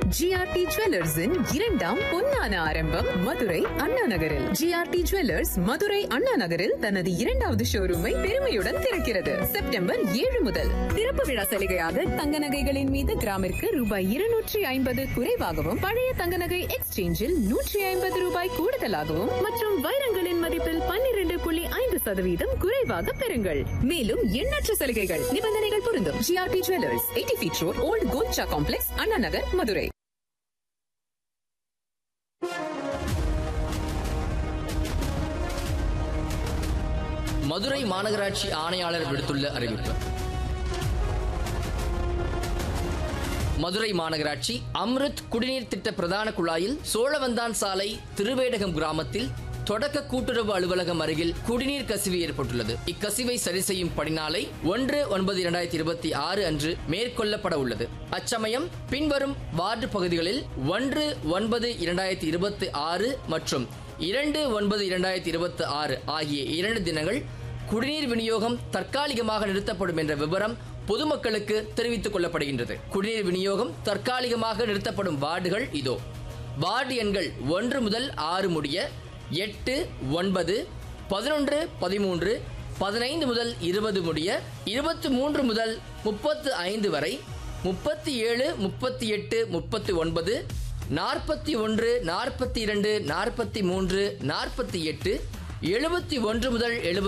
GRT ஜுவல்லர்ஸின் இரண்டாம் பொன்னான ஆரம்பம் மதுரை அண்ணா நகரில் ஜிஆர்டி ஜுவல்லர்ஸ் மதுரை அண்ணா நகரில் தனது இரண்டாவது ஷோரூமை பெருமையுடன் திறக்கிறது செப்டம்பர் ஏழு முதல் திறப்பு விழா சலுகையாக தங்க நகைகளின் மீது கிராமிற்கு ரூபாய் இருநூற்றி ஐம்பது குறைவாகவும் பழைய தங்க நகை எக்ஸ்சேஞ்சில் நூற்றி ஐம்பது ரூபாய் கூடுதலாகவும் மற்றும் வைரங்களின் மதிப்பில் பன்னிரண்டு புள்ளி ஐந்து சதவீதம் குறைவாக பெறுங்கள் மேலும் எண்ணற்ற சலுகைகள் நிபந்தனைகள் பொருந்தும் GRT jewellers eighty feet road old Golcha complex Anna Nagar Madurai Madurai மாநகராட்சி ஆணையாளர் விடுத்துள்ள அறிவிப்பு மதுரை மாநகராட்சி அம்ருத் குடிநீர் திட்ட பிரதான குழாயில் சோழவந்தான் சாலை திருவேடகம் கிராமத்தில் தொடக்க கூட்டுறவு அலுவலகம் அருகில் குடிநீர் கசிவு ஏற்பட்டுள்ளது இக்கசிவை சரி செய்யும் பணிநாளை ஒன்று ஒன்பது இரண்டாயிரத்தி இருபத்தி ஆறு அன்று மேற்கொள்ளப்பட உள்ளது அச்சமயம் பின்வரும் வார்டு பகுதிகளில் ஒன்று ஒன்பது இரண்டாயிரத்தி இருபத்தி ஆறு மற்றும் இரண்டு ஒன்பது இரண்டாயிரத்தி இருபத்தி ஆறு ஆகிய இரண்டு தினங்கள் குடிநீர் விநியோகம் தற்காலிகமாக நிறுத்தப்படும் என்ற விவரம் பொதுமக்களுக்கு தெரிவித்துக் கொள்ளப்படுகின்றது குடிநீர் விநியோகம் தற்காலிகமாக நிறுத்தப்படும் வார்டுகள் இதோ வார்டு எண்கள் ஒன்று முதல் ஆறு முடிய எட்டு ஒன்பது பதினொன்று பதிமூன்று பதினைந்து முதல் இருபது முடிய இருபத்தி மூன்று முதல் முப்பத்து ஐந்து வரை முப்பத்தி ஏழு முப்பத்தி எட்டு முப்பத்தி ஒன்பது நாற்பத்தி ஒன்று நாற்பத்தி இரண்டு நாற்பத்தி மூன்று நாற்பத்தி எட்டு எழுபத்தி ஒன்று முதல் எழுபத்தி